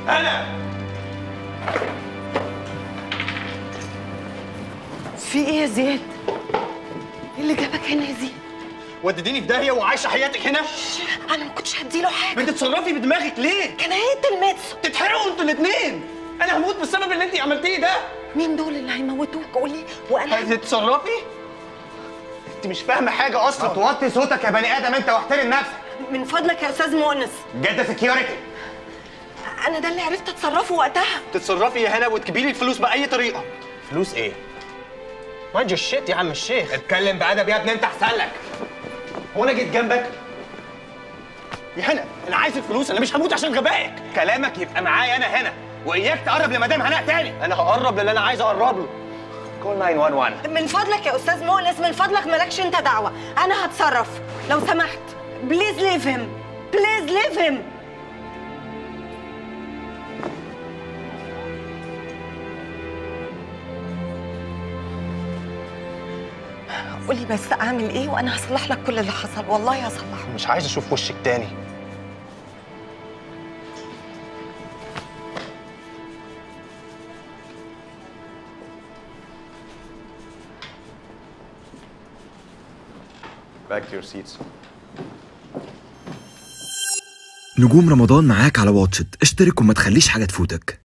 انا في ايه يا زياد؟ ايه اللي جابك هنا يا زياد؟ وديتيني في داهيه وعايشه حياتك هنا انا ما كنتش هديله حاجه بتتصرفي بدماغك ليه كان هيتلمس تتحرقوا انتوا الاثنين انا هموت بسبب اللي انت عملتيه ده مين دول اللي هيموتوك قولي وانا هتتصرفي انت مش فاهمه حاجه اصلا توطي صوتك يا بني ادم انت واحترم نفسك من فضلك يا استاذ مؤنس جد سكيورتي انا ده اللي عرفت اتصرفه وقتها تتصرفي يا هنا وتجيبي لي الفلوس باي طريقه فلوس ايه مايند الشيت يا عم الشيخ اتكلم بادب يا ابني انت احسن لك هو انا جيت جنبك يا هنا انا عايز الفلوس انا مش هموت عشان غبائك كلامك يبقى معايا انا هنا واياك تقرب لمدام هناء تاني انا هقرب للي انا عايز اقرب له كول 911 من فضلك يا استاذ مؤنس من فضلك مالكش انت دعوه انا هتصرف لو سمحت بليز ليف هيم بليز ليف هيم قولي بس اعمل ايه وانا هصلح لك كل اللي حصل والله هصلحه مش عايز اشوف وشك تاني back to your seats نجوم رمضان معاك على واتشت اشترك وما تخليش حاجة تفوتك